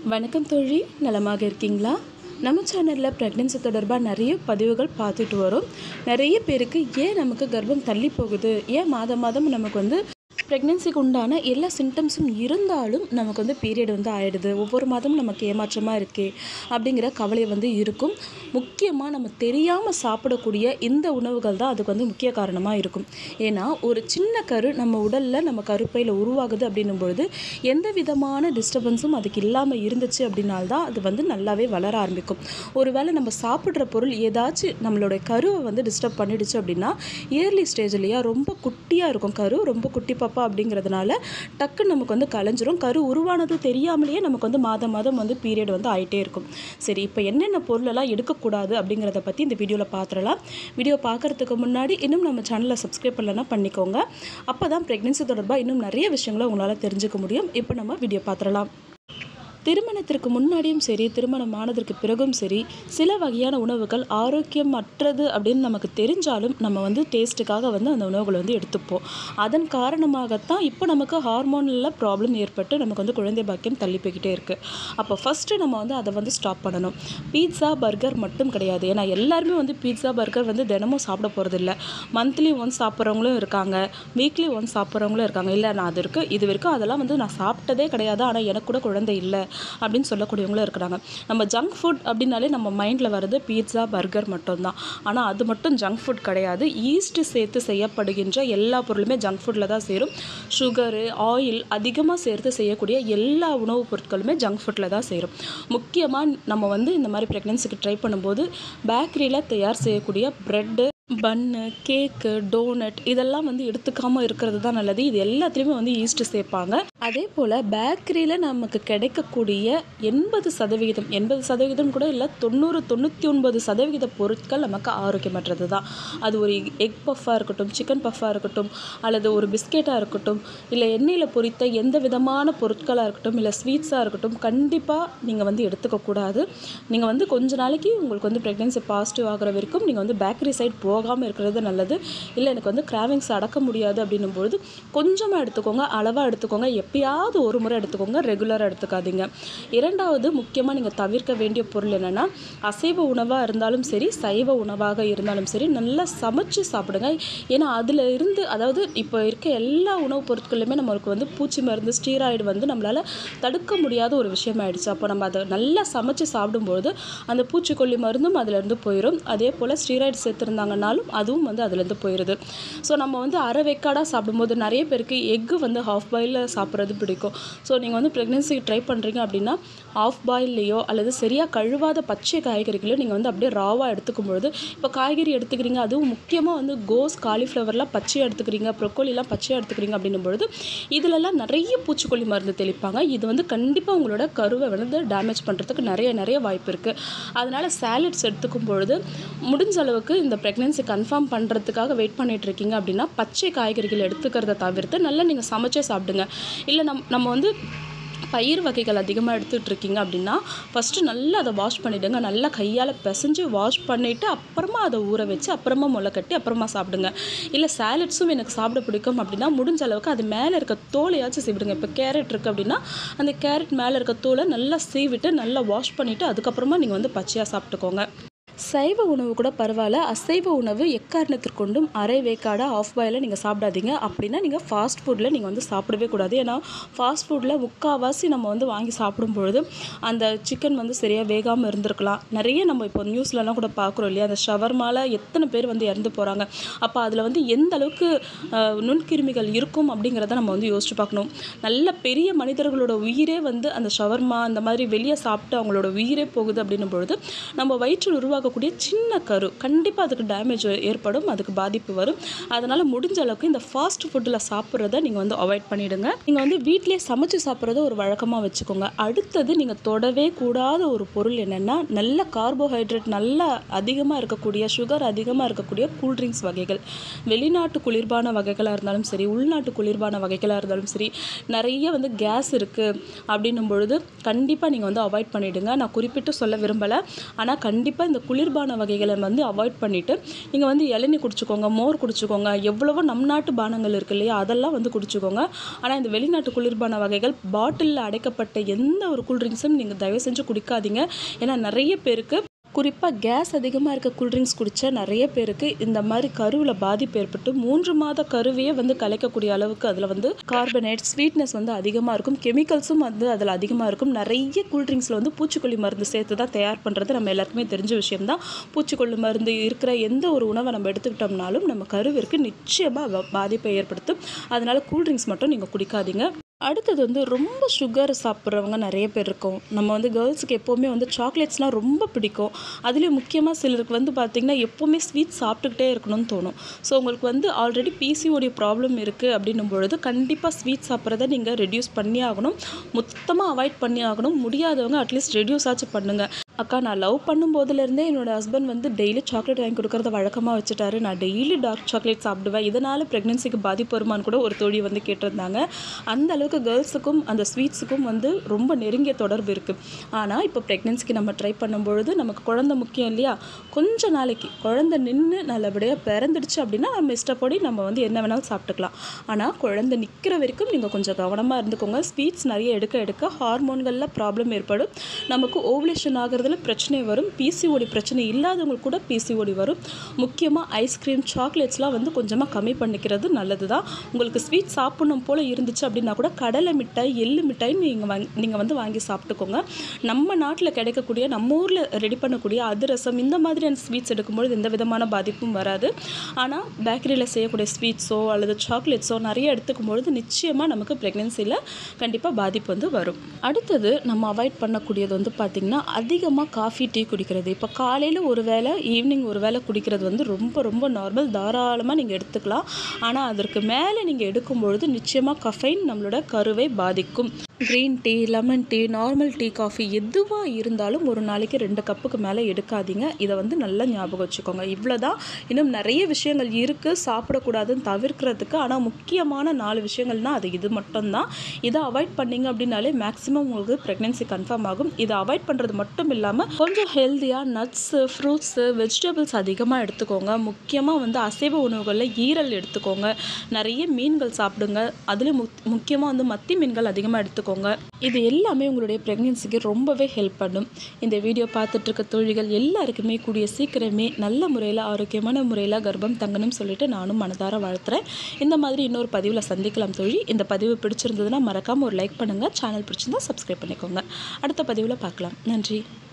வணக்கம் தோழி நலமாக இருக்கீங்களா நம்ம சேனலில் ப்ரெக்னென்சி தொடர்பாக நிறைய பதிவுகள் பார்த்துட்டு வரோம் நிறைய பேருக்கு ஏன் நமக்கு கர்ப்பம் தள்ளி போகுது ஏன் மாதம் மாதம் நமக்கு வந்து ப்ரெக்னென்சிக்கு உண்டான எல்லா சிம்டம்ஸும் இருந்தாலும் நமக்கு வந்து பீரியட் வந்து ஆகிடுது ஒவ்வொரு மாதமும் நமக்கு ஏமாற்றமாக இருக்கே அப்படிங்கிற கவலை வந்து இருக்கும் முக்கியமாக நம்ம தெரியாமல் சாப்பிடக்கூடிய இந்த உணவுகள் தான் அதுக்கு வந்து முக்கிய காரணமாக இருக்கும் ஏன்னா ஒரு சின்ன கரு நம்ம உடலில் நம்ம கருப்பையில் உருவாகுது அப்படின்னும் பொழுது எந்த விதமான டிஸ்டர்பன்ஸும் அதுக்கு இல்லாமல் இருந்துச்சு அப்படின்னால்தான் அது வந்து நல்லாவே வளர ஆரம்பிக்கும் ஒருவேளை நம்ம சாப்பிட்ற பொருள் ஏதாச்சும் நம்மளோட கருவை வந்து டிஸ்டர்ப் பண்ணிடுச்சு அப்படின்னா இயர்லி ஸ்டேஜ்லையா ரொம்ப குட்டியாக இருக்கும் கரு ரொம்ப குட்டி பாப்பா அப்படிங்கிறதுனால டக்குன்னு நமக்கு வந்து கலைஞ்சிரும் கரு உருவானது தெரியாமலேயே நமக்கு வந்து மாதம் மாதம் வந்து பீரியட் வந்து ஆகிட்டே இருக்கும் சரி இப்போ என்னென்ன பொருளெல்லாம் எடுக்கக்கூடாது அப்படிங்கிறத பற்றி இந்த வீடியோவில் பார்த்துடலாம் வீடியோ பார்க்குறதுக்கு முன்னாடி இன்னும் நம்ம சேனலை சப்ஸ்கிரைப் பண்ணலன்னா பண்ணிக்கோங்க அப்போ தான் ப்ரெக்னென்சி தொடர்பாக இன்னும் நிறைய விஷயங்களை உங்களால் தெரிஞ்சுக்க முடியும் இப்போ நம்ம வீடியோ பார்த்துடலாம் திருமணத்திற்கு முன்னாடியும் சரி திருமணம் ஆனதற்கு பிறகும் சரி சில வகையான உணவுகள் ஆரோக்கியமற்றது அப்படின்னு நமக்கு தெரிஞ்சாலும் நம்ம வந்து டேஸ்ட்டுக்காக வந்து அந்த உணவுகளை வந்து எடுத்துப்போம் அதன் காரணமாகத்தான் இப்போ நமக்கு ஹார்மோனில் ப்ராப்ளம் ஏற்பட்டு நமக்கு வந்து குழந்தை பாக்கியம் தள்ளி போய்கிட்டே இருக்குது அப்போ ஃபஸ்ட்டு நம்ம வந்து அதை வந்து ஸ்டாப் பண்ணணும் பீட்சா பர்கர் மட்டும் கிடையாது ஏன்னா எல்லாருமே வந்து பீட்சா பர்கர் வந்து தினமும் சாப்பிட போகிறதில்ல மந்த்லி ஒன்ஸ் சாப்பிட்றவங்களும் இருக்காங்க வீக்லி ஒன்ஸ் சாப்பிட்றவங்களும் இருக்காங்க இல்லை நான் அது இருக்குது இது வரைக்கும் அதெல்லாம் வந்து நான் சாப்பிட்டதே கிடையாது ஆனால் எனக்கு கூட குழந்தை இல்லை அப்படின்னு சொல்லக்கூடியவங்களும் இருக்கிறாங்க நம்ம ஜங்க் ஃபுட் அப்படின்னாலே நம்ம மைண்டில் வர்றது பீட்சா பர்கர் மட்டும்தான் ஆனால் அது மட்டும் ஜங்க் ஃபுட் கிடையாது ஈஸ்ட் சேர்த்து செய்யப்படுகின்ற எல்லா பொருளுமே ஜங்க் ஃபுட்டில் தான் சேரும் சுகரு ஆயில் அதிகமாக சேர்த்து செய்யக்கூடிய எல்லா உணவுப் பொருட்களுமே ஜங்க் ஃபுட்டில் தான் சேரும் முக்கியமாக நம்ம வந்து இந்த மாதிரி ப்ரெக்னென்சிக்கு ட்ரை பண்ணும்போது பேக்கரியில் தயார் செய்யக்கூடிய ப்ரெட்டு பன்னு கேக்கு டோனட் இதெல்லாம் வந்து எடுத்துக்காமல் இருக்கிறது தான் நல்லது இது எல்லாத்துலேயுமே வந்து ஈஸ்ட் சேர்ப்பாங்க அதே போல் பேக்கரியில் நமக்கு கிடைக்கக்கூடிய எண்பது சதவிகிதம் எண்பது சதவிகிதம் கூட இல்லை தொண்ணூறு தொண்ணூற்றி ஒன்பது சதவிகித பொருட்கள் நமக்கு ஆரோக்கியமற்றது தான் அது ஒரு எக் பஃப்பாக இருக்கட்டும் சிக்கன் பஃப்பாக இருக்கட்டும் அல்லது ஒரு பிஸ்கெட்டாக இருக்கட்டும் இல்லை எண்ணெயில் பொரித்த எந்த விதமான பொருட்களாக இருக்கட்டும் இல்லை ஸ்வீட்ஸாக இருக்கட்டும் கண்டிப்பாக நீங்கள் வந்து எடுத்துக்கக்கூடாது நீங்கள் வந்து கொஞ்ச நாளைக்கு உங்களுக்கு வந்து ப்ரெக்னென்சி பாசிட்டிவ் ஆகிற வரைக்கும் நீங்கள் வந்து பேக்கரி சைட் போகாமல் இருக்கிறது நல்லது இல்லை எனக்கு வந்து கிராவிங்ஸ் அடக்க முடியாது அப்படின்னும் பொழுது கொஞ்சமாக எடுத்துக்கோங்க அளவாக எடுத்துக்கோங்க எப்பயாவது ஒரு முறை எடுத்துக்கோங்க ரெகுலராக எடுத்துக்காதீங்க இரண்டாவது முக்கியமாக நீங்கள் தவிர்க்க வேண்டிய பொருள் என்னென்னா அசைவ உணவாக இருந்தாலும் சரி சைவ உணவாக இருந்தாலும் சரி நல்லா சமைச்சு சாப்பிடுங்க ஏன்னா அதில் இருந்து அதாவது இப்போ இருக்க எல்லா உணவுப் பொருட்களுமே நம்மளுக்கு வந்து பூச்சி மருந்து ஸ்டீராய்டு வந்து நம்மளால் தடுக்க முடியாத ஒரு விஷயமாயிடுச்சு அப்போ நம்ம அதை நல்லா சமைச்சு சாப்பிடும்பொழுது அந்த பூச்சிக்கொல்லி மருந்தும் அதிலேருந்து போயிடும் அதே போல் ஸ்டீராய்டு சேர்த்துருந்தாங்கனாலும் அதுவும் வந்து அதுலேருந்து போயிடுது ஸோ நம்ம வந்து அரை வெக்காடாக சாப்பிடும்போது நிறைய பேருக்கு எக்கு வந்து ஹாஃப் பாயிலில் சாப்பிட்றது பிடிக்கும் ஸோ நீங்கள் வந்து ப்ரெக்னென்சிக்கு ட்ரை பண்ணுறீங்க அப்படின்னா ஆஃப் பாயில்லையோ அல்லது சரியாக கழுவாத பச்சை காய்கறிகளையோ நீங்கள் வந்து அப்படியே ராவாக எடுத்துக்கும் பொழுது இப்போ காய்கறி எடுத்துக்கிறீங்க அதுவும் முக்கியமாக வந்து கோஸ் காலிஃப்ளவர்லாம் பச்சையாக எடுத்துக்கிறீங்க ப்ரொக்கோலிலாம் பச்சையாக எடுத்துக்கிறீங்க அப்படின்னும் பொழுது இதிலெல்லாம் நிறைய பூச்சிக்கொல்லி மருந்து தெளிப்பாங்க இது வந்து கண்டிப்பாக உங்களோட கருவை வந்து டேமேஜ் பண்ணுறதுக்கு நிறைய நிறைய வாய்ப்பு இருக்குது அதனால் சாலட்ஸ் எடுத்துக்கும் பொழுது முடிஞ்ச அளவுக்கு இந்த ப்ரெக்னென்சி கன்ஃபார்ம் பண்ணுறதுக்காக வெயிட் பண்ணிட்டு இருக்கீங்க அப்படின்னா பச்சை காய்கறிகள் எடுத்துக்கிறத தவிர்த்து நல்லா நீங்கள் சமைச்சே சாப்பிடுங்க இல்லை நம் நம்ம வந்து பயிர் வகைகள் அதிகமாக எடுத்துகிட்டு இருக்கீங்க அப்படின்னா ஃபஸ்ட்டு நல்லா அதை வாஷ் பண்ணிவிடுங்க நல்லா கையால் பிசைஞ்சு வாஷ் பண்ணிவிட்டு அப்புறமா அதை ஊற வச்சு அப்புறமா முளை கட்டி அப்புறமா சாப்பிடுங்க இல்லை சாலட்ஸும் எனக்கு சாப்பிட பிடிக்கும் அப்படின்னா முடிஞ்ச அளவுக்கு அது மேலே இருக்க தோலையாச்சும் சீவிடுங்க இப்போ கேரட் இருக்குது அப்படின்னா அந்த கேரட் மேலே இருக்க தோலை நல்லா சீவிட்டு நல்லா வாஷ் பண்ணிவிட்டு அதுக்கப்புறமா நீங்கள் வந்து பச்சையாக சாப்பிட்டுக்கோங்க சைவ உணவு கூட பரவாயில்ல அசைவ உணவு எக்காரணத்திற்கொண்டும் அரை வேக்காடாக ஆஃப் பாயில் நீங்கள் சாப்பிடாதீங்க அப்படின்னா நீங்கள் ஃபாஸ்ட் ஃபுட்டில் நீங்கள் வந்து சாப்பிடவே கூடாது ஏன்னா ஃபாஸ்ட் ஃபுட்டில் முக்கால்வாசி நம்ம வந்து வாங்கி சாப்பிடும் பொழுது அந்த சிக்கன் வந்து சரியாக வேகாமல் இருந்திருக்கலாம் நிறைய நம்ம இப்போ நியூஸ்லலாம் கூட பார்க்குறோம் இல்லையா அந்த ஷவர்மால எத்தனை பேர் வந்து இறந்து போகிறாங்க அப்போ அதில் வந்து எந்த அளவுக்கு அஹ், நுண்கிருமிகள் இருக்கும் அப்படிங்கிறத நம்ம வந்து யோசிச்சு பார்க்கணும் நல்ல பெரிய மனிதர்களோட உயிரே வந்து அந்த ஷவர்மா அந்த மாதிரி வெளியே சாப்பிட்டு அவங்களோட உயிரே போகுது அப்படின்னும் பொழுது நம்ம வயிற்றில் உருவாக்கக்கூடிய சின்ன கரு கண்டிப்பாக அதுக்கு டேமேஜ் ஏற்படும் அதுக்கு பாதிப்பு வரும் அதனால் முடிஞ்ச அளவுக்கு இந்த ஃபாஸ்ட் ஃபுட்டில் சாப்பிட்றத நீங்கள் வந்து அவாய்ட் பண்ணிவிடுங்க நீங்கள் வந்து வீட்டிலேயே சமைச்சு சாப்பிட்றத ஒரு வழக்கமாக வச்சுக்கோங்க அடுத்தது நீங்கள் தொடவே கூடாத ஒரு பொருள் என்னென்னா நல்ல கார்போஹைட்ரேட் நல்லா அதிகமாக இருக்கக்கூடிய சுகர் அதிகமாக இருக்கக்கூடிய கூல்ட்ரிங்க்ஸ் வகைகள் வெளிநாட்டு குளிர்பான வகைகளாக இருந்தாலும் சரி உள்நாட்டு குளிர்பான வகைகளாக இருந்தாலும் சரி நிறைய வந்து கேஸ் இருக்குது அப்படின்னும் பொழுது கண்டிப்பாக நீங்கள் வந்து அவாய்ட் பண்ணிவிடுங்க நான் குறிப்பிட்டு சொல்ல விரும்பலை ஆனால் கண்டிப்பாக இந்த குளிர் குளிர்பான வகைகளை வந்து அவாய்ட் பண்ணிவிட்டு நீங்கள் வந்து இளநீ குடிச்சுக்கோங்க மோர் குடிச்சுக்கோங்க எவ்வளவோ நம் நாட்டு பானங்கள் இருக்கு இல்லையா அதெல்லாம் வந்து குடிச்சுக்கோங்க ஆனால் இந்த வெளிநாட்டு குளிர்பான வகைகள் பாட்டிலில் அடைக்கப்பட்ட எந்த ஒரு கூல்ட்ரிங்க்ஸும் நீங்கள் தயவு செஞ்சு குடிக்காதீங்க ஏன்னா நிறைய பேருக்கு குறிப்பாக கேஸ் அதிகமாக இருக்க கூல்ட்ரிங்க்ஸ் குடித்த நிறைய பேருக்கு இந்த மாதிரி கருவில் பாதிப்பு ஏற்பட்டு மூன்று மாத கருவையே வந்து கலைக்கக்கூடிய அளவுக்கு அதில் வந்து கார்பனேட் ஸ்வீட்னஸ் வந்து அதிகமாக இருக்கும் கெமிக்கல்ஸும் வந்து அதில் அதிகமாக இருக்கும் நிறைய கூல்ட்ரிங்க்ஸில் வந்து பூச்சிக்கொல்லி மருந்து சேர்த்து தான் தயார் பண்ணுறது நம்ம எல்லாருக்குமே தெரிஞ்ச விஷயம்தான் பூச்சிக்கொல்லி மருந்து இருக்கிற எந்த ஒரு உணவை நம்ம எடுத்துக்கிட்டோம்னாலும் நம்ம கருவிற்கு நிச்சயமாக பாதிப்பை ஏற்படுத்தும் அதனால் கூல்ட்ரிங்க்ஸ் மட்டும் நீங்கள் குடிக்காதீங்க அடுத்தது வந்து ரொம்ப சுகர் சாப்பிட்றவங்க நிறைய பேர் இருக்கோம் நம்ம வந்து கேர்ள்ஸுக்கு எப்போவுமே வந்து சாக்லேட்ஸ்லாம் ரொம்ப பிடிக்கும் அதுலேயும் முக்கியமாக சிலருக்கு வந்து பார்த்திங்கன்னா எப்போவுமே ஸ்வீட் சாப்பிட்டுக்கிட்டே இருக்கணும்னு தோணும் ஸோ உங்களுக்கு வந்து ஆல்ரெடி பிசிஓடி ப்ராப்ளம் இருக்குது அப்படின்னும் பொழுது கண்டிப்பாக ஸ்வீட் சாப்பிட்றத நீங்கள் ரெடியூஸ் பண்ணி ஆகணும் மொத்தமாக அவாய்ட் பண்ணி ஆகணும் முடியாதவங்க அட்லீஸ்ட் ரெடியூஸ் ஆச்சும் பண்ணுங்கள் அக்கா நான் லவ் பண்ணும்போதுலேருந்தே என்னோடய ஹஸ்பண்ட் வந்து டெய்லி சாக்லேட் வாங்கி கொடுக்குறத வழக்கமாக வச்சுட்டாரு நான் டெய்லி டார்க் சாக்லேட் சாப்பிடுவேன் இதனால் ப்ரெக்னென்சிக்கு பாதிப்பு வருமான்னு கூட ஒரு தோழி வந்து கேட்டிருந்தாங்க அந்த அளவுக்கு கேர்ள்ஸுக்கும் அந்த ஸ்வீட்ஸுக்கும் வந்து ரொம்ப நெருங்கிய தொடர்பு இருக்குது ஆனால் இப்போ ப்ரெக்னென்சிக்கு நம்ம ட்ரை பண்ணும்பொழுது நமக்கு குழந்தை முக்கியம் இல்லையா கொஞ்ச நாளைக்கு குழந்தை நின்று நல்லபடியாக பிறந்துடுச்சு அப்படின்னா நம்ம இஷ்டப்படி நம்ம வந்து என்ன வேணாலும் சாப்பிட்டுக்கலாம் ஆனால் குழந்தை நிற்கிற வரைக்கும் நீங்கள் கொஞ்சம் கவனமாக இருந்துக்கோங்க ஸ்வீட்ஸ் நிறைய எடுக்க எடுக்க ஹார்மோன்களில் ப்ராப்ளம் ஏற்படும் நமக்கு ஓவலேஷன் ஆகிறதுல பிரச்சனை வரும் பிசிஓடி பிரச்சனை இல்லாதவங்களுக்கு கூட பிசிஓடி வரும் முக்கியமாக ஐஸ்கிரீம் சாக்லேட்ஸ்லாம் வந்து கொஞ்சமாக கம்மி பண்ணிக்கிறது நல்லது தான் உங்களுக்கு ஸ்வீட் சாப்பிடணும் போல் இருந்துச்சு அப்படின்னா கூட கடலை மிட்டாய் எள்ளு மிட்டாய் நீங்கள் வாங்கி நீங்கள் வந்து வாங்கி சாப்பிட்டுக்கோங்க நம்ம நாட்டில் கிடைக்கக்கூடிய நம்ம ஊரில் ரெடி பண்ணக்கூடிய அதிரசம் இந்த மாதிரியான ஸ்வீட்ஸ் எடுக்கும்பொழுது எந்த விதமான பாதிப்பும் வராது ஆனால் பேக்கரியில் செய்யக்கூடிய ஸ்வீட்ஸோ அல்லது சாக்லேட்ஸோ நிறைய எடுத்துக்கும் பொழுது நிச்சயமாக நமக்கு ப்ரெக்னென்சியில் கண்டிப்பாக பாதிப்பு வந்து வரும் அடுத்தது நம்ம அவாய்ட் பண்ணக்கூடியது வந்து பார்த்திங்கன்னா அதிகமாக காஃபி டீ குடிக்கிறது இப்போ காலையில் ஒரு வேளை ஈவினிங் ஒரு வேளை குடிக்கிறது வந்து ரொம்ப ரொம்ப நார்மல் தாராளமாக நீங்கள் எடுத்துக்கலாம் ஆனால் அதற்கு மேலே நீங்கள் எடுக்கும் பொழுது நிச்சயமாக கஃபைன் நம்மளோட கருவை பாதிக்கும் green tea lemon tea normal tea coffee எதுவாக இருந்தாலும் ஒரு நாளைக்கு ரெண்டு கப்புக்கு மேலே எடுக்காதீங்க இதை வந்து நல்லா ஞாபகம் வச்சுக்கோங்க இவ்வளோ தான் இன்னும் நிறைய விஷயங்கள் இருக்குது சாப்பிடக்கூடாதுன்னு தவிர்க்கிறதுக்கு ஆனால் முக்கியமான நாலு விஷயங்கள்னால் அது இது மட்டும்தான் இதை அவாய்ட் பண்ணீங்க அப்படின்னாலே மேக்ஸிமம் உங்களுக்கு ப்ரெக்னென்சி கன்ஃபார்ம் ஆகும் இதை அவாய்ட் பண்ணுறது மட்டும் இல்லாமல் கொஞ்சம் ஹெல்த்தியாக நட்ஸு ஃப்ரூட்ஸு வெஜிடபிள்ஸ் அதிகமாக எடுத்துக்கோங்க முக்கியமாக வந்து அசைவ உணவுகளில் ஈரல் எடுத்துக்கோங்க நிறைய மீன்கள் சாப்பிடுங்க அதுலேயும் முக் முக்கியமாக வந்து மத்தி மீன்கள் அதிகமாக எடுத்துக்கோங்க இது எல்லாமே உங்களுடைய ப்ரெக்னென்சிக்கு ரொம்பவே ஹெல்ப் பண்ணும் இந்த வீடியோ பார்த்துட்டு இருக்க தொழில்கள் எல்லாருக்குமே கூடிய சீக்கிரமே நல்ல முறையில் ஆரோக்கியமான முறையில் கர்ப்பம் தங்கணும்னு சொல்லிட்டு நானும் மனதார வாழ்த்துறேன் இந்த மாதிரி இன்னொரு பதிவில் சந்திக்கலாம் தொழில் இந்த பதிவு பிடிச்சிருந்ததுன்னா மறக்காமல் ஒரு லைக் பண்ணுங்கள் சேனல் பிடிச்சிருந்தா சப்ஸ்கிரைப் பண்ணிக்கோங்க அடுத்த பதிவில் பார்க்கலாம் நன்றி